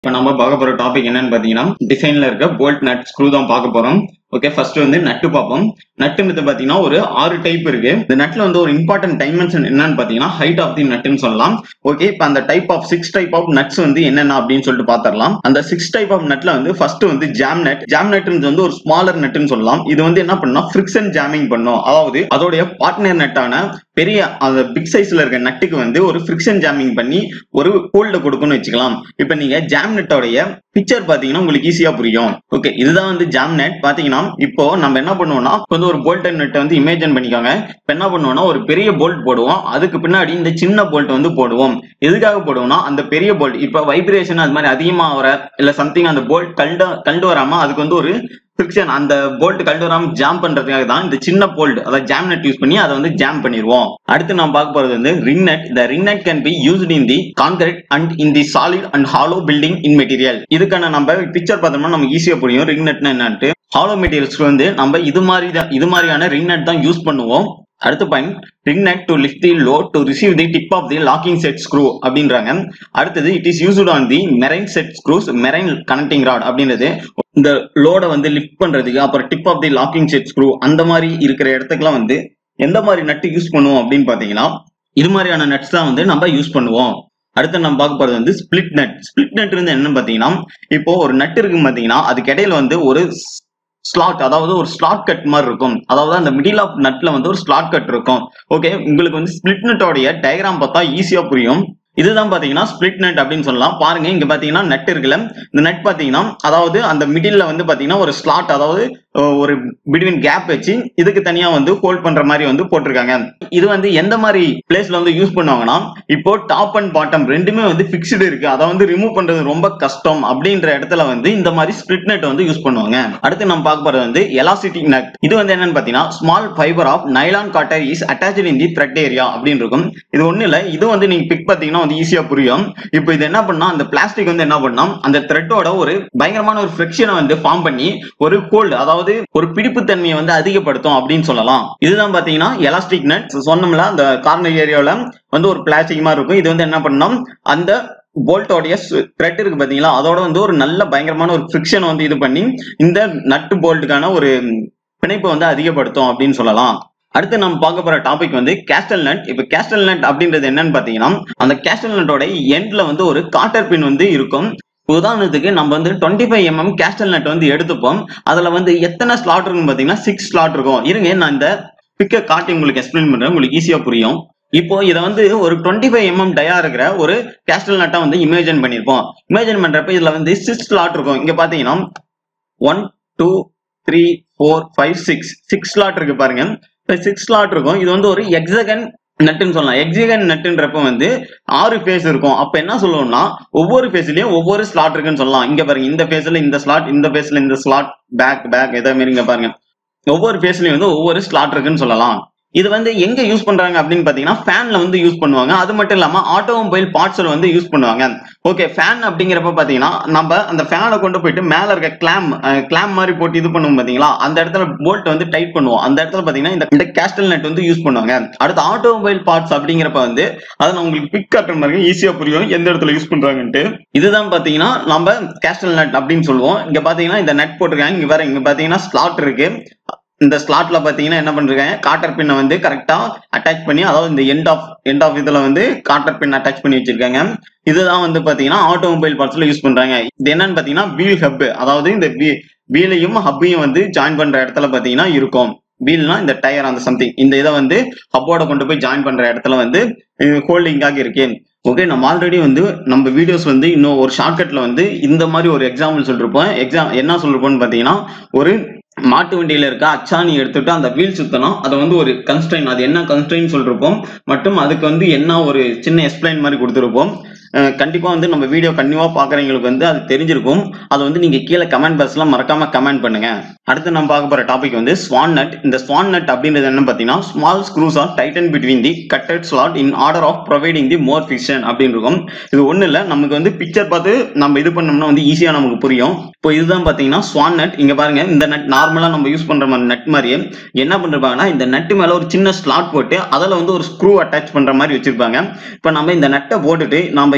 இப்போ நம்ம பார்க்க போற டாபிக் என்னன்னு பாத்தீங்கன்னா டிசைன்ல இருக்க போல்ட் நட் ஸ்க்ரூ தான் பார்க்க போறோம் ஓகே ஃபர்ஸ்ட் வந்து நட்டு பார்ப்போம் நட்டுன்றது பாத்தீங்கன்னா ஒரு ஆறு டைப் இருக்கு இந்த நட்ல வந்து ஒரு இம்பார்ட்டன்ட் டைமென்ஷன் என்னன்னு பாத்தீங்கன்னா ஹைட் ஆஃப் தி நட்டுன்னு சொல்லலாம் ஓகே இப்போ அந்த type of six type of nuts வந்து என்னென்ன அப்படின்னு சொல்லிட்டு பாத்திரலாம் அந்த சிக்ஸ் டைப் ஆஃப் நட்ல வந்து ஃபர்ஸ்ட் வந்து ஜாம் நட் ஜாம் நட்ன்றது வந்து ஒரு ஸ்மாலர் நட்டுன்னு சொல்லலாம் இது வந்து என்ன பண்ணா ஃபிரிக்ஷன் ஜாமிங் பண்ணும் அதாவது அதோடைய பார்ட்னர் நட்டான பெரிய அந்த பிக் சைஸ்ல இருக்க நட்டுக்கு வந்து ஒரு ஃபிரிக்ஷன் ஜாமிங் பண்ணி ஒரு ஹோல்ட கொடுக்கும்னு வச்சுக்கலாம் இப்போ நீங்க ஜாம் நட்டோடைய பிக்சர் பாத்தீங்கன்னா உங்களுக்கு ஈஸியா புரியும் ஓகே இதுதான் வந்து ஜாம் நெட் பாத்தீங்கன்னா இப்போ நம்ம என்ன பண்ணுவோம்னா இப்போ வந்து ஒரு போல்ட் நெட்டை வந்து இமேஜின் பண்ணிக்கோங்க இப்போ என்ன பண்ணுவோம்னா ஒரு பெரிய போல்ட் போடுவோம் அதுக்கு பின்னாடி இந்த சின்ன போல்ட் வந்து போடுவோம் எதுக்காக போடுவோம்னா அந்த பெரிய போல்ட் இப்போ வைப்ரேஷன் அது மாதிரி அதிகமா வர இல்ல சம்திங் அந்த போல்ட் கண்டு கண்டு வராம அதுக்கு வந்து ஒரு ஃபிரிக்ஷன் அந்த போல்ட் கழண்டு வராம ஜாம் பண்றதுக்காக தான் இந்த சின்ன போல்ட் அதாவது ஜாம் நெட் யூஸ் பண்ணி அதை வந்து ஜாம் பண்ணிடுவோம் அடுத்து நான் பார்க்க போறது வந்து ரிங் நெட் இந்த ring net can be used in the concrete and in the solid and hollow building in material இதுக்கான நம்ம பிக்சர் பார்த்தோம்னா நமக்கு ஈஸியா புரியும் ரிங் நெட்னா என்னன்ட்டு ஹாலோ மெட்டீரியல்ஸ்க்கு வந்து நம்ம இது மாதிரி தான் இது மாதிரியான ரிங் நெட் தான் யூஸ் பண்ணுவோம் அடுத்த point ring net to lift the load to receive the tip of the locking set screw அப்படின்றாங்க அடுத்தது it is used on the marine set screws marine connecting rod அப்படின்றது இந்த லோட வந்து லிஃப்ட் பண்றதுக்கு அப்புறம் tip of the locking set screw அந்த மாதிரி இருக்கிற இடத்துக்குலாம் வந்து எந்த மாதிரி நட்டு யூஸ் பண்ணுவோம் அப்படின்னு பாத்தீங்கன்னா இது மாதிரியான நட்ஸ் தான் வந்து நம்ம யூஸ் பண்ணுவோம் அடுத்து நம்ம பார்க்க போறது வந்து ஸ்பிளிட் நட் ஸ்பிளிட் நட் இருந்து என்னன்னு பாத்தீங்கன்னா இப்போ ஒரு நட் இருக்கு பாத்தீங்கன்னா அதுக்கு இடையில வந்து ஒரு ஸ்லாட் அதாவது ஒரு ஸ்லாட் கட் மாதிரி இருக்கும் அதாவது அந்த மிடில் ஆஃப் நட்ல வந்து ஒரு ஸ்லாட் கட் இருக்கும் ஓகே உங்களுக்கு வந்து ஸ்பிளிட் நட்டோடைய டயக்ராம் பார்த்தா ஈஸியா புரியும் இதுதான் பாத்தீங்கன்னா ஸ்பிளிட் நட் அப்படின்னு சொல்லலாம் பாருங்க இங்க பாத்தீங்கன்னா நட் இருக்குல்ல இந்த நட் பாத்தீங்கன்னா அதாவது அந்த மிடில்ல வந்து பாத்தீங்கன்னா ஒரு ஸ்லாட் அதாவது ஒரு பிட்வீன் கேப் வச்சு இதுக்கு தனியா வந்து ஹோல்ட் பண்ற மாதிரி வந்து போட்டிருக்காங்க இது வந்து எந்த மாதிரி பிளேஸ்ல வந்து யூஸ் பண்ணுவாங்கன்னா இப்போ டாப் அண்ட் பாட்டம் ரெண்டுமே வந்து பிக்ஸ்டு இருக்கு அதை வந்து ரிமூவ் பண்றது ரொம்ப கஷ்டம் அப்படின்ற இடத்துல வந்து இந்த மாதிரி ஸ்பிளிட் நட் வந்து யூஸ் பண்ணுவாங்க அடுத்து நம்ம பார்க்க போறது வந்து எலாசிட்டிக் நட் இது வந்து என்னன்னு பாத்தீங்கன்னா small fibre of nylon cotter is attach in the thread area அப்படின்னு இருக்கும் இது ஒண்ணு இல்ல இது வந்து நீங்க பிக் பாத்தீங்கன்னா வந்து ஈஸியா புரியும் இப்போ இது என்ன பண்ணா அந்த பிளாஸ்டிக் வந்து என்ன பண்ணா அந்த த்ரெட்டோட ஒரு பயங்கரமான ஒரு ஃபிரிக்ஷனை வந்து ஃபார்ம் பண்ணி ஒரு கோல்டு அதாவது ஒரு பிடிப்பு தன்மையை வந்து அதிகப்படுத்தும் அப்படின்னு சொல்லலாம் இதுதான் பாத்தீங்கன்னா எலாஸ்டிக் நட் சொன்னோம்ல அந்த கார்னர் ஏரியாவில் வந்து ஒரு பிளாஸ்டிக் மாதிரி இருக்கும் இது வந்து என்ன பண்ணோம் அந்த போல்ட்டோடைய த்ரெட் இருக்கு பாத்தீங்களா அதோட வந்து ஒரு நல்ல பயங்கரமான ஒரு ஃபிரிக்ஷன் வந்து இது பண்ணி இந்த நட்டு போல்ட்டுக்கான ஒரு பிணைப்பை வந்து அதிகப்படுத்தும் அப்படின்னு சொல்லலாம் அடுத்து நம்ம பார்க்க போற டாபிக் வந்து கேஸ்டல் நட் இப்போ கேஸ்டல் நட் அப்படின்றது என்னன்னு பாத்தீங்கன்னா அந்த கேஸ்டல் நட்டோட எண்ட்ல வந்து ஒரு காட்டர் பின் வந்து இருக்கும் உதாரணத்துக்கு நம்ம வந்து twenty five MM castle nut வந்து எடுத்துப்போம் அதுல வந்து எத்தனை ஸ்லாட் இருக்குன்னு பாத்தீங்கன்னா சிக்ஸ் ஸ்லாட் இருக்கும் இருங்க நான் இந்த பிக்கை காட்டி உங்களுக்கு எக்ஸ்பிளைன் பண்றேன் உங்களுக்கு ஈஸியா புரியும் இப்போ இதை வந்து ஒரு டுவெண்ட்டி ஃபைவ் எம்எம் டயா இருக்கிற ஒரு கேஸ்டல் நட்டா வந்து இமேஜின் பண்ணியிருப்போம் இமேஜின் பண்றப்ப இதுல வந்து சிக்ஸ் ஸ்லாட் இருக்கும் இங்க பாத்தீங்கன்னா one two three four five six six slot இருக்கு பாருங்க இப்போ சிக்ஸ் ஸ்லாட் இருக்கும் இது வந்து ஒரு எக்ஸகன் நட்டுன்னு சொல்லலாம் எக்ஸிகன் நட்டுன்றப்ப வந்து ஆறு ஃபேஸ் இருக்கும் அப்ப என்ன சொல்லுவோம்னா ஒவ்வொரு ஃபேஸ்லயும் ஒவ்வொரு ஸ்லாட் இருக்குன்னு சொல்லலாம் இங்க பாருங்க இந்த ஃபேஸ்ல இந்த ஸ்லாட் இந்த ஃபேஸ்ல இந்த ஸ்லாட் பேக் பேக் இதே மாதிரி இங்க பாருங்க ஒவ்வொரு ஃபேஸ்லயும் வந்து ஒவ்வொரு ஸ்லாட் இருக்குன்னு சொல்லலாம் இது வந்து எங்க யூஸ் பண்றாங்க அப்படின்னு பாத்தீங்கன்னா ஃபேன்ல வந்து யூஸ் பண்ணுவாங்க அது மட்டும் இல்லாம ஆட்டோமொபைல் பார்ட்ஸ்ல வந்து யூஸ் பண்ணுவாங்க ஓகே ஃபேன் அப்படிங்கிறப்ப பாத்தீங்கன்னா நம்ம அந்த ஃபேனை கொண்டு போயிட்டு மேல இருக்க கிளாம் கிளாம் மாதிரி போட்டு இது பண்ணுவோம் பாத்தீங்களா அந்த இடத்துல போல்ட் வந்து டைட் பண்ணுவோம் அந்த இடத்துல பாத்தீங்கன்னா இந்த இந்த கேஸ்டல் நெட் வந்து யூஸ் பண்ணுவாங்க அடுத்து ஆட்டோமொபைல் பார்ட்ஸ் அப்படிங்கிறப்ப வந்து அதை நான் உங்களுக்கு பிக் காட்டுற மாதிரி ஈஸியா புரியும் எந்த இடத்துல யூஸ் பண்றாங்கன்ட்டு இதுதான் பாத்தீங்கன்னா நம்ம கேஸ்டல் நட் அப்படின்னு சொல்லுவோம் இங்க பாத்தீங்கன்னா இந்த நெட் போட்டிருக்காங்க இங்க வேற இங்க பாத்தீங்கன்னா ஸ்லாட் இருக்கு இந்த ஸ்லாட்ல பாத்தீங்கன்னா என்ன பண்றாங்க காட்டர் பின்னை வந்து கரெக்டா அட்டாச் பண்ணி அதாவது இந்த எண்ட் ஆஃப் எண்ட் ஆஃப் இதுல வந்து காட்டர் பின் அட்டாச் பண்ணி வச்சிருக்காங்க இதுதான் வந்து பாத்தீங்கன்னா ஆட்டோமொபைல் பார்ட்ஸ்ல யூஸ் பண்றாங்க இது என்னன்னு பாத்தீங்கன்னா வீல் ஹப் அதாவது இந்த வீலையும் ஹப்பையும் வந்து ஜாயின் பண்ற இடத்துல பாத்தீங்கன்னா இருக்கும் வீல்னா இந்த டயர் அந்த சம்திங் இந்த இதை வந்து ஹப்போட கொண்டு போய் ஜாயின் பண்ற இடத்துல வந்து ஹோல்டிங்காக இருக்கு ஓகே நம்ம ஆல்ரெடி வந்து நம்ம வீடியோஸ் வந்து இன்னும் ஒரு ஷார்ட்கட்ல வந்து இந்த மாதிரி ஒரு எக்ஸாம்பிள் சொல்லிருப்போம் எக்ஸாம் என்ன சொல்லிருப்போம்னு பாத்தீங்கன்னா ஒரு மாட்டு வண்டியில இருக்க அச்சாணி எடுத்துட்டு அந்த வீல் சுத்தணும் அதை வந்து ஒரு கன்ஸ்ட்ரைன் அது என்ன கன்ஸ்ட்ரைன் சொல்லிருப்போம் மற்றும் அதுக்கு வந்து என்ன ஒரு சின்ன எக்ஸ்பிளைன் மாதிரி கொடுத்துருப்போம் கண்டிப்பா வந்து நம்ம வீடியோ கண்டிப்பா பாக்குறவங்களுக்கு வந்து அது தெரிஞ்சிருக்கும் அது வந்து நீங்க கீழே கமெண்ட் பாக்ஸ்ல மறக்காம கமெண்ட் பண்ணுங்க அடுத்து நம்ம பார்க்க போற டாபிக் வந்து ஸ்வான் நட் இந்த ஸ்வான் நட் அப்படின்றது என்ன பாத்தீங்கன்னா small screws are tighten between the cutted slot in order of providing the more friction அப்படின்னு இருக்கும் இது ஒண்ணு இல்ல நமக்கு வந்து பிக்சர் பார்த்து நம்ம இது பண்ணோம்னா வந்து ஈஸியா நமக்கு புரியும் இப்போ இதுதான் பாத்தீங்கன்னா ஸ்வான் நட் இங்க பாருங்க இந்த நட் நார்மலா நம்ம யூஸ் பண்ற மாதிரி நட் மாதிரியே என்ன பண்ணிருப்பாங்கன்னா இந்த நட்டு மேல ஒரு சின்ன ஸ்லாட் போட்டு அதுல வந்து ஒரு ஸ்க்ரூ அட்டாச் பண்ற மாதிரி வச்சிருப்பாங்க இப்போ நம்ம இந்த நட்டை போட்டுட்டு நம்ம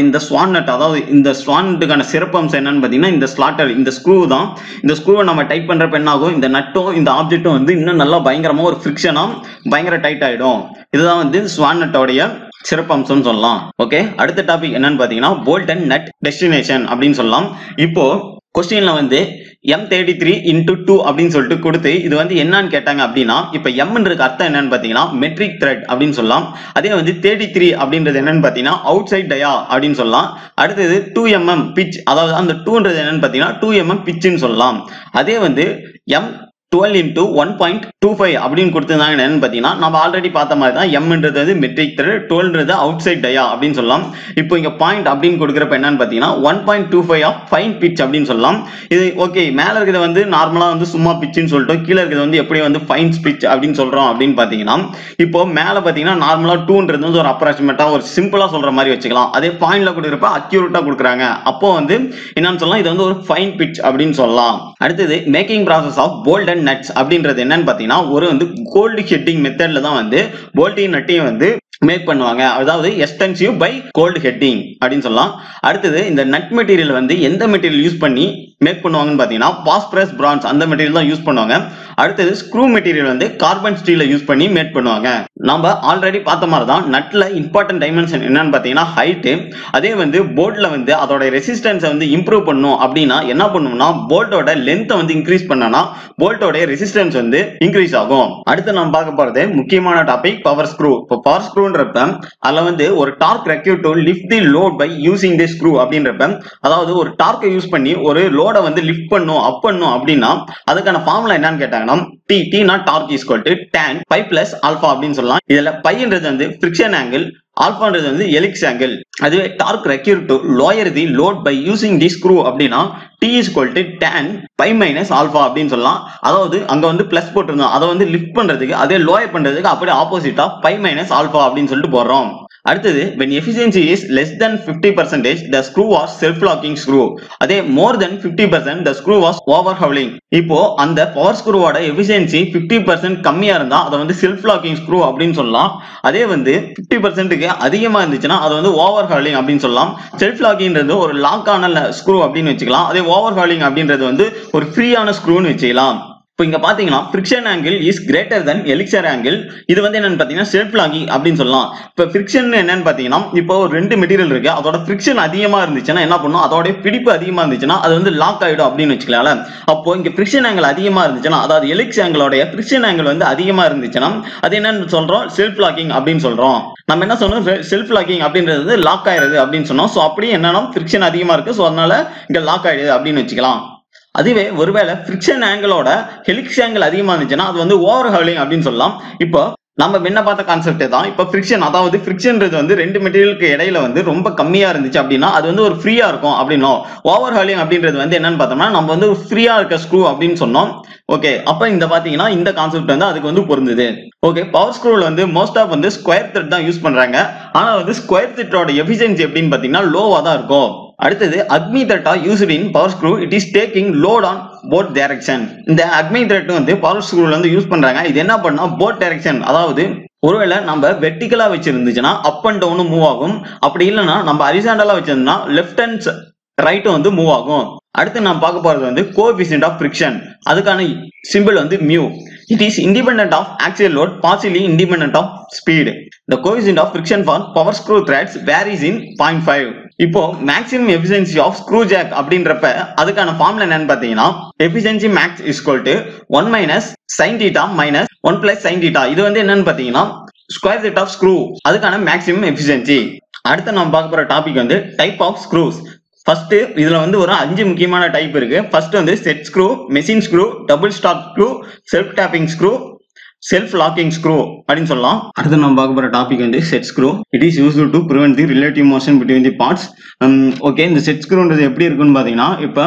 இந்த ஸ்வான் நட் அதாவது இந்த ஸ்வான் நட்டுக்கான சிறப்பம்சம் என்னன்னு பார்த்தீங்கன்னா இந்த ஸ்லாட்டர் இந்த ஸ்க்ரூ தான் இந்த ஸ்க்ரூவை நம்ம டைட் பண்றப்ப என்ன ஆகும் இந்த நட்டும் இந்த ஆப்ஜெக்ட்டும் வந்து இன்னும் நல்லா பயங்கரமா ஒரு ஃப்ரிக்ஷனா பயங்கர டைட் ஆயிடும் இதுதான் வந்து ஸ்வான் நட்டோடைய சிறப்பம்சம்னு சொல்லலாம் ஓகே அடுத்த டாபிக் என்னன்னு பார்த்தீங்கன்னா போல்ட் அண்ட் நட் டெஸ்டினேஷன் அப்படின்னு சொல்லலாம் இப்போ கொஸ்டின்ல வந்து M thirty three into two அப்படின்னு சொல்லிட்டு கொடுத்து இது வந்து என்னன்னு கேட்டாங்க அப்படின்னா இப்போ எம்ன்றது அர்த்தம் என்னன்னு பார்த்தீங்கன்னா மெட்ரிக் த்ரெட் அப்படின்னு சொல்லலாம் அதே வந்து தேர்ட்டி த்ரீ அப்படின்றது என்னன்னு பார்த்தீங்கன்னா அவுட் சைட் டயா அப்படின்னு சொல்லலாம் அடுத்தது டூ எம்எம் பிச் அதாவது அந்த டூன்றது என்னன்னு பார்த்தீங்கன்னா டூ எம்எம் பிச்சுன்னு சொல்லலாம் அதே வந்து M twelve into one point two five அப்படின்னு கொடுத்துருந்தாங்க என்னன்னு பார்த்தீங்கன்னா நம்ம ஆல்ரெடி பார்த்த மாதிரி தான் எம்ன்றது வந்து மெட்ரிக் த்ரெட் டுவெல்ன்றது அவுட் சைட் டயா அப்படின்னு சொல்லலாம் இப்போ இங்கே பாயிண்ட் அப்படின்னு கொடுக்குறப்ப என்னன்னு பார்த்தீங்கன்னா one point two five of fine pitch அப்படின்னு சொல்லலாம் இது ஓகே மேலே இருக்கிறது வந்து நார்மலாக வந்து சும்மா பிச்சுன்னு சொல்லிட்டு கீழே இருக்கிறது வந்து எப்படி வந்து ஃபைன் பிச் அப்படின்னு சொல்கிறோம் அப்படின்னு பார்த்தீங்கன்னா இப்போ மேலே பார்த்தீங்கன்னா நார்மலாக டூன்றது வந்து ஒரு அப்ராக்சிமேட்டாக ஒரு சிம்பிளாக சொல்கிற மாதிரி வச்சுக்கலாம் அதே பாயிண்ட்ல கொடுக்குறப்ப அக்யூரேட்டாக கொடுக்குறாங்க அப்போ வந்து என்னன்னு சொல்லலாம் இது வந்து ஒரு ஃபைன் பிச் அப்படின்னு சொல்லலாம் அடுத்தது making process of bolt and nuts அப்படின்றது என்னன்னு பார்த்தீங்கன்னா ஒரு வந்து கோல்டு ஹெட்டிங் மெத்தட்ல தான் வந்து போல்ட்டையும் நட்டையும் வந்து மேக் பண்ணுவாங்க அதாவது எக்ஸ்டென்சிவ் பை கோல்டு ஹெட்டிங் அப்படின்னு சொல்லலாம் அடுத்தது இந்த நட் மெட்டீரியல் வந்து எந்த மெட்டீரியல் யூஸ் பண்ணி மேக் பண்ணுவாங்கன்னு பார்த்தீங்கன்னா பாஸ்பரஸ் பிரான்ஸ் அந்த மெட்டீரியல் தான் யூஸ் பண்ணுவாங்க அடுத்தது ஸ்க்ரூ மெட்டீரியல் வந்து கார்பன் ஸ்டீலை யூஸ் பண்ணி மேக் பண்ணுவாங்க நம்ம ஆல்ரெடி பார்த்த மாதிரி தான் நட்ல இம்பார்ட்டன்ட் டைமென்ஷன் என்னன்னு பார்த்தீங்கன்னா ஹைட்டு அதே வந்து போல்ட்ல வந்து அதோட ரெசிஸ்டன்ஸை வந்து இம்ப்ரூவ் பண்ணும் அப்படின்னா என்ன பண்ணும்னா போல்ட்டோட லென்த்தை வந்து இன்க்ரீஸ் பண்ணனா போல்ட்டோட ரெசிஸ்டன்ஸ் வந்து இன்க்ரீஸ் ஆகும் அடுத்து நம்ம பார்க்க போறது முக்கியமான டாபிக் பவர் ஸ்க்ரூ இப்போ பவர் ஸ்க்ரூன்றப்ப அதுல வந்து ஒரு torque required to lift the load by using the screw அப்படின்றப்ப அதாவது ஒரு டார்க்கை யூஸ் பண்ணி ஒரு லோடை வந்து லிஃப்ட் பண்ணும் அப் பண்ணும் அப்படின்னா அதுக்கான ஃபார்முலா என்னன்னு கேட்டாங்கன்னா T T naught torque is equal to tan phi plus alpha அப்படின்னு சொல்லலாம் இதுல பைன்றது வந்து ஃபிரிக்ஷன் ஆங்கிள் ஆல்பான்றது வந்து எலிக்ஸ் ஆங்கிள் அதுவே torque required to lower the load by using the screw அப்படின்னா T is to tan phi minus alpha அப்படின்னு சொல்லலாம் அதாவது அங்க வந்து பிளஸ் போட்டிருந்தோம் அதை வந்து லிஃப்ட் பண்றதுக்கு அதே லோயர் பண்றதுக்கு அப்படியே ஆப்போசிட்டா பை மைனஸ் ஆல்ஃபா அப்படின்னு சொல்லிட்டு போடுறோம் அடுத்தது when efficiency is less than 50 percentage the screw was self locking screw அதே more than 50 percent the screw was overhauling இப்போ அந்த பவர் ஸ்க்ரூவோட எஃபிஷியன்சி 50 பர்சன்ட் கம்மியா இருந்தா அதை வந்து செல்ஃப் லாக்கிங் ஸ்க்ரூ அப்படின்னு சொல்லலாம் அதே வந்து 50 பர்சன்ட்டுக்கு அதிகமா இருந்துச்சுன்னா அது வந்து ஓவர் ஹாலிங் அப்படின்னு சொல்லலாம் செல்ஃப் லாக்கிங்ன்றது ஒரு லாக் ஆன ஸ்க்ரூ அப்படின்னு வச்சுக்கலாம் அதே ஓவர் ஹாலிங் அப்படின்றது வந்து ஒரு ஃப்ரீயான ஸ்க்ரூன்னு வச்சுக்கலாம் இப்போ இங்க பாத்தீங்கன்னா friction angle is greater than helix angle இது வந்து என்னன்னு பாத்தீங்கன்னா செல்ஃப் லாகிங் அப்படின்னு சொல்லலாம் இப்போ ஃபிரிக்ஷன் என்னன்னு பாத்தீங்கன்னா இப்போ ஒரு ரெண்டு மெட்டீரியல் இருக்கு அதோட ஃபிரிக்ஷன் அதிகமா இருந்துச்சுன்னா என்ன பண்ணும் அதோட பிடிப்பு அதிகமா இருந்துச்சுன்னா அது வந்து லாக் ஆயிடும் அப்படின்னு வச்சுக்கலாம் அப்போ இங்க ஃபிரிக்ஷன் ஆங்கிள் அதிகமா இருந்துச்சுன்னா அதாவது எலிக்ஸ் ஆங்கிளோட ஃபிரிக்ஷன் ஆங்கிள் வந்து அதிகமா இருந்துச்சுன்னா அது என்னன்னு சொல்றோம் செல்ஃப் லாக்கிங் அப்படின்னு சொல்றோம் நம்ம என்ன சொன்னோம் செல்ஃப் லாக்கிங் அப்படின்றது வந்து லாக் ஆயிருது அப்படின்னு சொன்னோம் ஸோ அப்படியே என்னன்னா ஃபிரிக்ஷன் அதிகமா இருக்கு ஸோ அதனால இங்க லாக் ஆயிடுது அப்படின்னு வச்சுக்கலாம் அதுவே ஒருவேளை ஃபிரிக்ஷன் ஆங்கிளோட ஹெலிக்ஸ் ஆங்கிள் அதிகமா இருந்துச்சுன்னா அது வந்து ஓவர் ஹாலிங் அப்படின்னு சொல்லலாம் இப்போ நம்ம முன்ன பார்த்த கான்செப்ட் தான் இப்போ ஃபிரிக்ஷன் அதாவது ஃபிரிக்ஷன்றது வந்து ரெண்டு மெட்டீரியலுக்கு இடையில வந்து ரொம்ப கம்மியா இருந்துச்சு அப்படின்னா அது வந்து ஒரு ஃப்ரீயா இருக்கும் அப்படின்னும் ஓவர் ஹாலிங் அப்படின்றது வந்து என்னன்னு பார்த்தோம்னா நம்ம வந்து ஒரு ஃப்ரீயா இருக்க ஸ்க்ரூ அப்படின்னு சொன்னோம் ஓகே அப்ப இந்த பாத்தீங்கன்னா இந்த கான்செப்ட் வந்து அதுக்கு வந்து பொருந்தது ஓகே பவர் ஸ்க்ரூல வந்து மோஸ்ட் ஆஃப் வந்து ஸ்கொயர் த்ரெட் தான் யூஸ் பண்றாங்க ஆனா வந்து ஸ்கொயர் த்ரெட்டோட எஃபிஷியன்சி எப்படின்னு பாத்தீங்கன்னா லோவா தான் இருக்கும் அடுத்தது acme thread are used in power screw it is taking load on both direction இந்த அக்மி த்ரெட் வந்து பவர் ஸ்க்ரூல வந்து யூஸ் பண்றாங்க இது என்ன பண்ணா போட் டைரக்ஷன் அதாவது ஒருவேளை நம்ம வெர்டிக்கலா வச்சிருந்துச்சுன்னா அப் அண்ட் டவுனும் மூவ் ஆகும் அப்படி இல்லைன்னா நம்ம அரிசாண்டலா வச்சிருந்தோம்னா லெஃப்ட் அண்ட் ரைட்டும் வந்து மூவ் ஆகும் அடுத்து நான் பார்க்க போறது வந்து கோஎஃபிஷியன்ட் ஆஃப் ஃபிரிக்ஷன் அதுக்கான சிம்பிள் வந்து mu it is independent of axial load partially independent of speed the coefficient of friction for power screw threads varies in point five இப்போ maximum efficiency of screw jack அப்படின்றப்ப அதுக்கான formula என்னன்னு பாத்தீங்கன்னா efficiency max is equal to one minus sine theta minus one plus sine theta இது வந்து என்னன்னு பாத்தீங்கன்னா square set of screw அதுக்கான மேக்ஸிமம் எஃபிஷியன்சி அடுத்து நம்ம பார்க்க போற டாபிக் வந்து டைப் ஆஃப் ஸ்க்ரூஸ் ஃபர்ஸ்ட் இதுல வந்து ஒரு அஞ்சு முக்கியமான டைப் இருக்கு ஃபர்ஸ்ட் வந்து set screw machine screw double stock screw self tapping screw self locking screw அப்படின்னு சொல்லலாம் அடுத்து நம்ம பார்க்க போற டாபிக் வந்து set screw it is use to prevent the relative motion between the parts okay இந்த செட் ஸ்க்ரூன்றது எப்படி இருக்குன்னு பாத்தீங்கன்னா இப்போ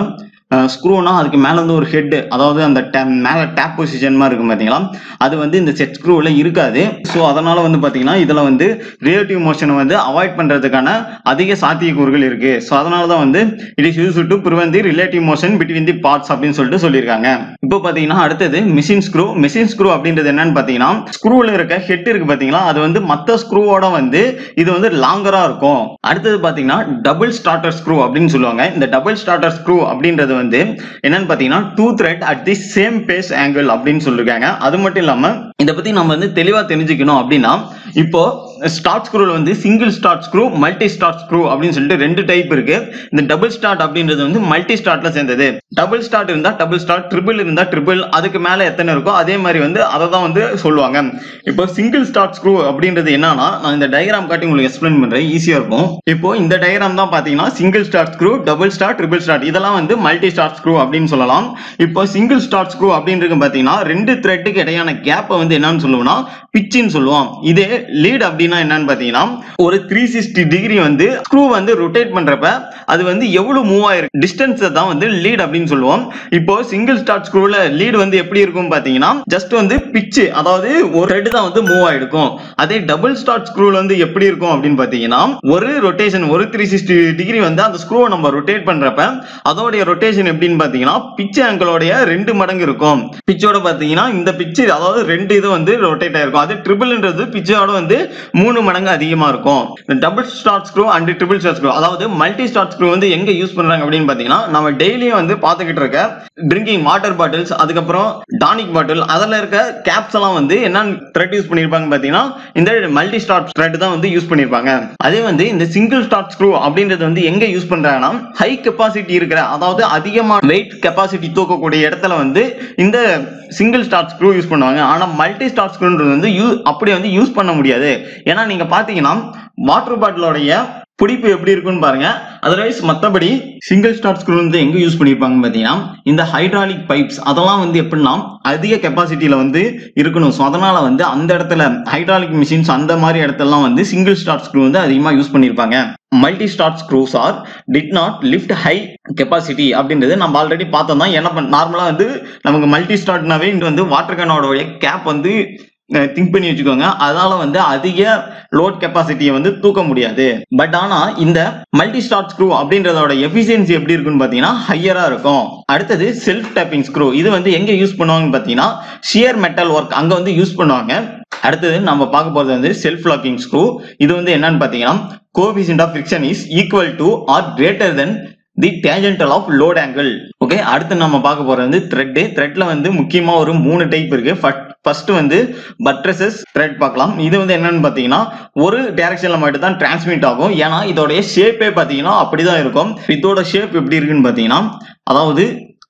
ஸ்க்ரூனா அதுக்கு மேல வந்து ஒரு ஹெட் அதாவது அந்த ta- மேல டேப் பொசிஷன் மாதிரி இருக்கும் பாத்தீங்களா அது வந்து இந்த செட் ஸ்க்ரூவில் இருக்காது ஸோ அதனால வந்து பாத்தீங்கன்னா இதுல வந்து ரிலேட்டிவ் மோஷனை வந்து அவாய்ட் பண்றதுக்கான அதிக சாத்தியக்கூறுகள் இருக்கு ஸோ அதனால தான் வந்து it is use to prevent the relative motion between the parts அப்படின்னு சொல்லிட்டு சொல்லியிருக்காங்க இப்போ பாத்தீங்கன்னா அடுத்தது மிஷின் ஸ்க்ரூ மிஷின் ஸ்க்ரூ அப்படின்றது என்னன்னு பாத்தீங்கன்னா ஸ்க்ரூவில் இருக்க ஹெட் இருக்கு பாத்தீங்களா அது வந்து மற்ற ஸ்க்ரூவோட வந்து இது வந்து லாங்கரா இருக்கும் அடுத்தது பாத்தீங்கன்னா டபுள் ஸ்டார்டர் ஸ்க்ரூ அப்படின்னு சொல்லுவாங்க இந்த டபுள் ஸ்டார்டர் ஸ்க்ரூ அப்படின்றது வந்து என்னன்னு பாத்தீங்கன்னா two thread at the same base angle அப்படின்னு சொல்லிருக்காங்க அது மட்டும் இல்லாம இதை பத்தி நம்ம வந்து தெளிவா தெரிஞ்சுக்கணும் அப்படின்னா இப்போ ஸ்டார்ட் ஸ்க்ரூல வந்து single start screw multi start screw அப்படின்னு சொல்லிட்டு ரெண்டு டைப் இருக்கு இந்த டபுள் ஸ்டார்ட் அப்படின்றது வந்து மல்டி ஸ்டார்ட்ல சேர்ந்தது டபுள் ஸ்டார்ட் இருந்தா டபுள் ஸ்டார்ட் ட்ரிபிள் இருந்தா ட்ரிபிள் அதுக்கு மேல எத்தனை இருக்கோ அதே மாதிரி வந்து அதை தான் வந்து சொல்லுவாங்க இப்போ சிங்கிள் ஸ்டார்ட் ஸ்க்ரூ அப்படின்றது என்னன்னா நான் இந்த டயக்ராம் காட்டி உங்களுக்கு எக்ஸ்பிளைன் பண்றேன் ஈஸியா இருக்கும் இப்போ இந்த டயக்ராம் தான் பாத்தீங்கன்னா single start screw double start triple start இதெல்லாம் வந்து மல்டி ஸ்டார்ட் ஸ்க்ரூ அப்படின்னு சொல்லலாம் இப்போ சிங்கிள் ஸ்டார்ட் ஸ்க்ரூ அப்படின்றது பாத்தீங்கன்னா ரெண்டு த்ரெட்டுக்கு இடையான கேப்பை வந்து என்னன்னு சொல்லுவோம்னா பிச்சின்னு சொல்லுவோம் இதே லீட் அப்படின்னா என்னன்னு பாத்தீங்கன்னா ஒரு த்ரீ சிக்ஸ்டி டிகிரி வந்து ஸ்க்ரூ வந்து ரொட்டேட் பண்றப்ப அது வந்து எவ்வளவு மூவ் ஆயிருக்கு டிஸ்டன்ஸ் தான் வந்து லீட் அப்படின்னு சொல்லுவோம் இப்போ சிங்கிள் ஸ்டார்ட் ஸ்க்ரூல லீட் வந்து எப்படி இருக்கும் பாத்தீங்கன்னா ஜஸ்ட் வந்து பிச்சு அதாவது ஒரு த்ரெட் தான் வந்து மூவ் ஆயிருக்கும் அதே டபுள் ஸ்டார்ட் ஸ்க்ரூல வந்து எப்படி இருக்கும் அப்படின்னு பாத்தீங்கன்னா ஒரு ரொட்டேஷன் ஒரு த்ரீ சிக்ஸ்டி டிகிரி வந்து அந்த ஸ்க்ரூவை நம்ம ரொட்டேட் பண்றப்ப அதோடைய ரொட்டேஷன் எப்படின்னு பாத்தீங்கன்னா பிச் ஆங்கிளோடைய ரெண்டு மடங்கு இருக்கும் பிச்சோட பாத்தீங்கன்னா இந்த பிச்சு அதாவது ரெண்டு இது வந்து ரொட்டேட் ஆயிருக்கும் அது ட்ரிபிள்ன்றது பிச்சோட வந்து மூணு மடங்கு அதிகமா இருக்கும் double start screw and triple start screw அதாவது மல்டி ஸ்டார்ட் ஸ்க்ரூ வந்து எங்க யூஸ் பண்றாங்க அப்படின்னு பாத்தீங்கன்னா நம்ம டெய்லியும் வந்து பாத்துக்கிட்டு இருக்க ட்ரிங்கிங் வாட்டர் பாட்டில்ஸ் அதுக்கப்புறம் டானிக் பாட்டில் அதுல இருக்க கேப்ஸ் எல்லாம் வந்து என்ன த்ரெட் யூஸ் பண்ணிருப்பாங்க பாத்தீங்கன்னா இந்த மல்டி ஸ்டார்ட் த்ரெட் தான் வந்து யூஸ் பண்ணிருப்பாங்க அதே வந்து இந்த சிங்கிள் ஸ்டார்ட் ஸ்க்ரூ அப்படின்றது வந்து எங்க யூஸ் பண்றாங்கன்னா ஹை கெப்பாசிட்டி இருக்கிற அதாவது அதிகமான வெயிட் கெப்பாசிட்டி தூக்கக்கூடிய இடத்துல வந்து இந்த சிங்கிள் ஸ்டார்ட் ஸ்க்ரூ யூஸ் பண்ணுவாங்க ஆனா மல்டி ஸ்டார்ட் ஸ்க்ரூன்றது வந்து யூ அப்படி வந்து யூஸ் பண்ண முடியாது ஏன்னா நீங்க பாத்தீங்கன்னா வாட்டர் பாட்டிலோடைய பிடிப்பு எப்படி இருக்குன்னு பாருங்க அதர்வைஸ் மற்றபடி சிங்கிள் ஸ்டார்ட் ஸ்க்ரூ வந்து எங்க யூஸ் பண்ணிருப்பாங்க பாத்தீங்கன்னா இந்த ஹைட்ராலிக் பைப்ஸ் அதெல்லாம் வந்து எப்படின்னா அதிக கெப்பாசிட்டியில வந்து இருக்கணும் ஸோ அதனால வந்து அந்த இடத்துல ஹைட்ராலிக் மிஷின்ஸ் அந்த மாதிரி இடத்துலலாம் வந்து சிங்கிள் ஸ்டார்ட் ஸ்க்ரூ வந்து அதிகமாக யூஸ் பண்ணியிருப்பாங்க multi start screws are did not lift high capacity அப்படின்றது நம்ம ஆல்ரெடி பார்த்தோம் தான் என்ன பண்ண நார்மலாக வந்து நமக்கு மல்டி ஸ்டார்ட்னாவே இங்க வந்து வாட்டர் கேனோட கேப் வந்து திங்க் பண்ணி வச்சுக்கோங்க அதனால வந்து அதிக லோட் கெப்பாசிட்டியை வந்து தூக்க முடியாது பட் ஆனா இந்த மல்டி ஸ்டார்ட் ஸ்க்ரூ அப்படின்றதோட எஃபிஷியன்சி எப்படி இருக்குன்னு பாத்தீங்கன்னா ஹையரா இருக்கும் அடுத்தது செல்ஃப் டேப்பிங் ஸ்க்ரூ இது வந்து எங்க யூஸ் பண்ணுவாங்கன்னு பாத்தீங்கன்னா ஷியர் மெட்டல் ஒர்க் அங்க வந்து யூஸ் பண்ணுவாங்க அடுத்தது நம்ம பார்க்க போறது வந்து செல்ஃப் லாக்கிங் ஸ்க்ரூ இது வந்து என்னன்னு பாத்தீங்கன்னா coefficient of friction is equal to or greater than the tangential of load angle okay அடுத்து நம்ம பார்க்க போறது வந்து த்ரெட் த்ரெட்ல வந்து முக்கியமா ஒரு மூணு டைப் இருக்கு ஃபர்ஸ்ட் வந்து பட்ரஸஸ் த்ரெட் பார்க்கலாம் இது வந்து என்னன்னு பாத்தீங்கன்னா ஒரு டைரக்ஷன்ல மட்டும் தான் டிரான்ஸ்மிட் ஆகும் ஏன்னா இதோடைய ஷேப்பே பாத்தீங்கன்னா அப்படிதான் இருக்கும் இதோட ஷேப் எப்படி இருக்குன்னு பாத்தீங்கன்னா அதாவது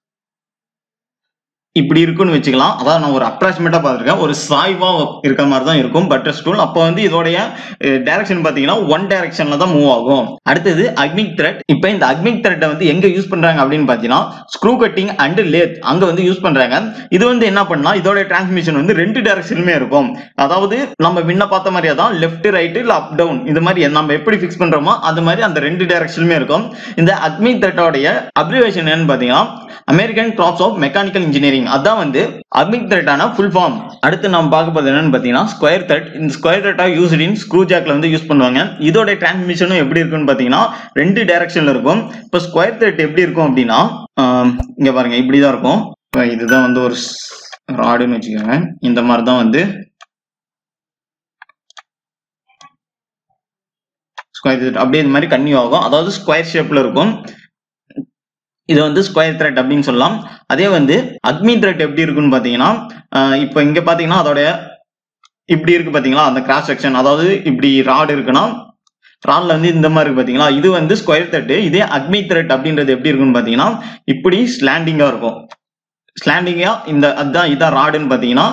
இப்படி இருக்குன்னு வச்சுக்கலாம் அதாவது நான் ஒரு அப்ராக்சிமேட்டா பார்த்துருக்கேன் ஒரு சாய்வா இருக்க மாதிரி தான் இருக்கும் பட்டர் ஸ்டூல் அப்போ வந்து இதோடைய டைரக்ஷன் பாத்தீங்கன்னா ஒன் டைரக்ஷன்ல தான் மூவ் ஆகும் அடுத்தது அக்மிக் த்ரெட் இப்போ இந்த அக்மிக் த்ரெட்டை வந்து எங்க யூஸ் பண்றாங்க அப்படின்னு பாத்தீங்கன்னா ஸ்க்ரூ கட்டிங் அண்ட் லேத் அங்க வந்து யூஸ் பண்றாங்க இது வந்து என்ன பண்ணா இதோட டிரான்ஸ்மிஷன் வந்து ரெண்டு டைரக்ஷனுமே இருக்கும் அதாவது நம்ம முன்ன பார்த்த மாதிரியே தான் லெஃப்ட் ரைட் இல்ல அப் டவுன் இது மாதிரி நம்ம எப்படி ஃபிக்ஸ் பண்றோமோ அந்த மாதிரி அந்த ரெண்டு டைரக்ஷனுமே இருக்கும் இந்த அக்மிக் த்ரெட்டோடைய அப்ரிவேஷன் என்னன்னு பாத்தீங்கன்னா American groups of mechanical engineering அதான் வந்து அக்மிக் த்ரெட்டான ஃபுல் ஃபார்ம் அடுத்து நம்ம பார்க்க போறது என்னன்னு பாத்தீங்கன்னா ஸ்கொயர் த்ரெட் இந்த ஸ்கொயர் த்ரெட்டா யூஸ் இன் ஸ்க்ரூ ஜாக்ல வந்து யூஸ் பண்ணுவாங்க இதோட டிரான்ஸ்மிஷனும் எப்படி இருக்குன்னு பாத்தீங்கன்னா ரெண்டு டைரக்ஷன்ல இருக்கும் இப்போ ஸ்கொயர் த்ரெட் எப்படி இருக்கும் அப்படின்னா ஆஹ் இங்க பாருங்க இப்படிதான் இருக்கும் இப்ப இதுதான் வந்து ஒரு ராடுன்னு வச்சுக்கோங்க இந்த மாதிரி தான் வந்து ஸ்கொயர் த்ரெட் அப்படியே இந்த மாதிரி கன்னியூ ஆகும் அதாவது ஸ்கொயர் ஷேப்ல இருக்கும் இது வந்து ஸ்கொயர் த்ரெட் அப்படின்னு சொல்லலாம் அதே வந்து அக்மி த்ரெட் எப்படி இருக்குன்னு பாத்தீங்கன்னா ஆஹ் இப்போ இங்க பாத்தீங்கன்னா அதோட இப்படி இருக்கு பாத்தீங்களா அந்த கிராஸ் செக்ஷன் அதாவது இப்படி ராடு இருக்குன்னா ராட்ல வந்து இந்த மாதிரி இருக்கு பாத்தீங்களா இது வந்து ஸ்கொயர் த்ரெட் இதே அக்மி த்ரெட் அப்படின்றது எப்படி இருக்குன்னு பாத்தீங்கன்னா இப்படி ஸ்லாண்டிங்கா இருக்கும் ஸ்லாண்டிங்கா இந்த அதான் இதான் ராடுன்னு பாத்தீங்கன்னா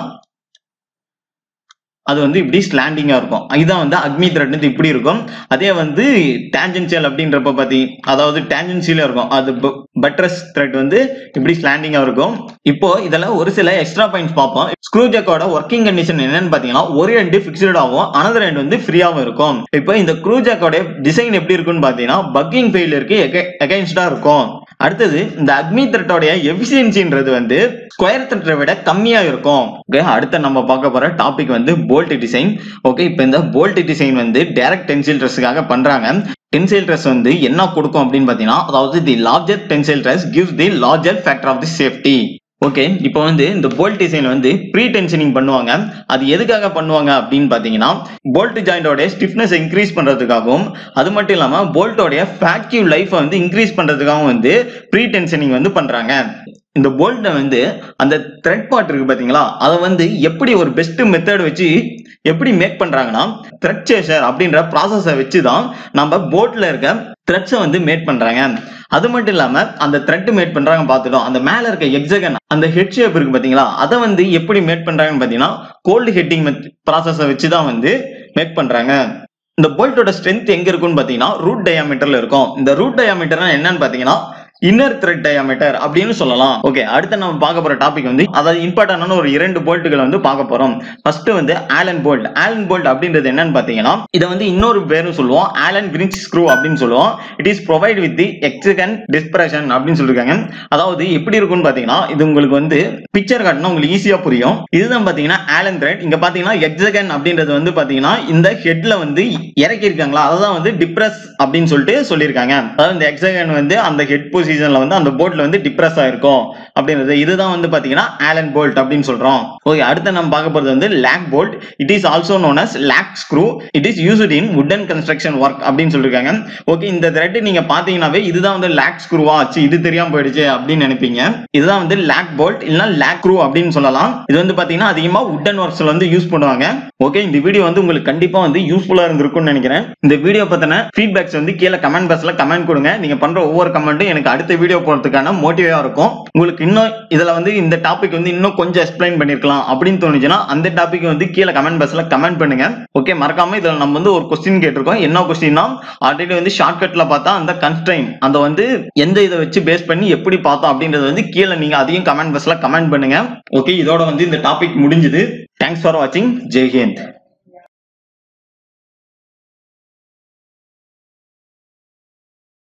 அது வந்து இப்படி ஸ்லாண்டிங்கா இருக்கும் இதுதான் வந்து அக்மி த்ரெட் இப்படி இருக்கும் அதே வந்து டேஞ்சன்சியல் அப்படின்றப்ப பாத்தி அதாவது டேஞ்சன்சியலா இருக்கும் அது பட்ரஸ் த்ரெட் வந்து இப்படி ஸ்லாண்டிங்கா இருக்கும் இப்போ இதுல ஒரு சில எக்ஸ்ட்ரா பாயிண்ட்ஸ் பார்ப்போம் ஸ்க்ரூ ஜாக்கோட ஒர்க்கிங் கண்டிஷன் என்னன்னு பாத்தீங்கன்னா ஒரு ரெண்டு பிக்சட் ஆகும் அனதர் ரெண்டு வந்து ஃப்ரீயாவும் இருக்கும் இப்போ இந்த ஸ்க்ரூ ஜாக்கோட டிசைன் எப்படி இருக்குன்னு பாத்தீங்கன்னா பக்கிங் ஃபெயிலியருக்கு எகைன்ஸ்டா இருக்கும் அடுத்தது இந்த அக்னி த்ரெட்டோடைய எஃபிஷியன்சின்றது வந்து ஸ்கொயர் த்ரெட்டை விட கம்மியா இருக்கும் ஓகே அடுத்து நம்ம பார்க்க போற டாபிக் வந்து போல்ட் டிசைன் ஓகே இப்போ இந்த போல்ட் டிசைன் வந்து டைரக்ட் டென்சில் ட்ரெஸ்ஸுக்காக பண்றாங்க டென்சைல் ட்ரெஸ் வந்து என்ன கொடுக்கும் அப்படின்னு பார்த்தீங்கன்னா அதாவது the larger tensile stress gives the larger factor of the safety okay இப்போ வந்து இந்த போல்ட் டிசைன் வந்து ப்ரீ டென்ஷனிங் பண்ணுவாங்க அது எதுக்காக பண்ணுவாங்க அப்படின்னு பார்த்தீங்கன்னா போல்ட் ஜாயிண்டோட ஸ்டிஃப்னஸ் இன்க்ரீஸ் பண்ணுறதுக்காகவும் அது மட்டும் இல்லாமல் போல்ட்டோடைய ஃபேக்டிவ் லைஃப்பை வந்து இன்க்ரீஸ் பண்ணுறதுக்காகவும் வந்து ப்ரீ டென்ஷனிங் வந்து பண்ணுறாங்க இந்த போல்ட்டை வந்து அந்த த்ரெட் பார்ட் இருக்கு பார்த்தீங்களா அதை வந்து எப்படி ஒரு பெஸ்ட் மெத்தட் வச்சு எப்படி மேக் பண்றாங்கன்னா த்ரெட் சேஷர் அப்படின்ற ப்ராசஸை வச்சு தான் நம்ம போட்ல இருக்க த்ரெட்ஸை வந்து மேட் பண்றாங்க அது மட்டும் இல்லாம அந்த த்ரெட் மேட் பண்றாங்க பார்த்துட்டோம் அந்த மேல இருக்க எக்ஸகன் அந்த ஹெட் ஷேப் இருக்கு பாத்தீங்களா அதை வந்து எப்படி மேட் பண்றாங்கன்னு பாத்தீங்கன்னா கோல்டு ஹெட்டிங் ப்ராசஸை வச்சு தான் வந்து மேக் பண்றாங்க இந்த போல்ட்டோட ஸ்ட்ரென்த் எங்க இருக்கும்னு பாத்தீங்கன்னா ரூட் டயாமீட்டர்ல இருக்கும் இந்த ரூட் டயாமீட்டர்னா என்னன்னு பாத்தீங்கன்னா இன்னர் த்ரெட் டயாமீட்டர் அப்படின்னு சொல்லலாம் ஓகே அடுத்து நம்ம பார்க்க போற டாபிக் வந்து அதாவது இம்பார்ட்டன்டான ஒரு இரண்டு போல்ட்டுகளை வந்து பார்க்க போறோம் ஃபர்ஸ்ட் வந்து ஆலன் போல்ட் ஆலன் போல்ட் அப்படின்றது என்னன்னு பாத்தீங்கன்னா இதை வந்து இன்னொரு பேரும் சொல்லுவோம் ஆலன் கிரிஞ்ச் ஸ்க்ரூ அப்படின்னு சொல்லுவோம் it is provide with the hexagon depression அப்படின்னு சொல்லிருக்காங்க அதாவது எப்படி இருக்கும்னு பாத்தீங்கன்னா இது உங்களுக்கு வந்து பிக்சர் காட்டினா உங்களுக்கு ஈஸியா புரியும் இதுதான் பாத்தீங்கன்னா ஆலன் த்ரெட் இங்க பாத்தீங்கன்னா எக்ஸகன் அப்படின்றது வந்து பாத்தீங்கன்னா இந்த ஹெட்ல வந்து இறக்கி இருக்காங்களா அதான் வந்து டிப்ரஸ் அப்படின்னு சொல்லிட்டு சொல்லியிருக்காங்க அதாவது இந்த எக்ஸகன் வந்து அந்த ஹெட் பொசிஷன்ல வந்து அந்த போட்ல வந்து டிப்ரஸ் ஆயிருக்கும் அப்படின்றது இதுதான் வந்து பாத்தீங்கன்னா ஆலன் போல்ட் அப்படின்னு சொல்றோம் ஓகே அடுத்து நம்ம பார்க்க போறது வந்து lag bolt it is also known as lag screw it is used in wooden construction work அப்படின்னு சொல்லிருக்காங்க ஓகே இந்த த்ரெட் நீங்க பாத்தீங்கன்னாவே இதுதான் வந்து லேக் ஸ்க்ரூவா ஆச்சு இது தெரியாம போயிடுச்சு அப்படின்னு நினைப்பீங்க இதுதான் வந்து லேக் போல்ட் இல்லைன்னா லேக் ஸ்க்ரூ அப்படின்னு சொல்லலாம் இது வந்து பாத்தீங்கன்னா அதிகமா வுடன் ஒர்க்ஸ்ல வந்து யூஸ் பண்ணுவாங்க ஓகே இந்த வீடியோ வந்து உங்களுக்கு கண்டிப்பா வந்து யூஸ்ஃபுல்லா இருந்திருக்கும்னு நினைக்கிறேன் இந்த வீடியோ பத்தின ஃபீட்பேக்ஸ் வந்து கீழே கமெண்ட் பாக்ஸ்ல கமெண்ட் கொடுங்க நீங்க பண்ற ஒவ்வொரு கமெண்ட்டும் எனக்கு அடுத்த வீடியோ போறதுக்கான மோட்டிவா இருக்கும் உங்களுக்கு இன்னும் இதுல வந்து இந்த டாபிக் வந்து இன்னும் கொஞ்சம் எக்ஸ்பிளைன் பண்ணிருக்கலாம் அப்படின்னு தோணுச்சுன்னா அந்த டாபிக் வந்து கீழே கமெண்ட் பாக்ஸ்ல கமெண்ட் பண்ணுங்க ஓகே மறக்காம இதுல நம்ம வந்து ஒரு கொஸ்டின் கேட்டிருக்கோம் என்ன கொஸ்டின்னா ஆல்ரெடி வந்து ஷார்ட்கட்ல பார்த்தா அந்த கன்ஸ்ட்ரைன் அந்த வந்து எந்த இதை வச்சு பேஸ் பண்ணி எப்படி பார்த்தோம் அப்படின்றது வந்து கீழே நீங்க அதையும் கமெண்ட் பாக்ஸ்ல கமெண்ட் பண்ணுங்க ஓகே இதோட வந்து இந்த டாபிக் முடிஞ்சது தேங்க்ஸ் ஃபார் வாட்சிங் ஜெய் ஹிந்த்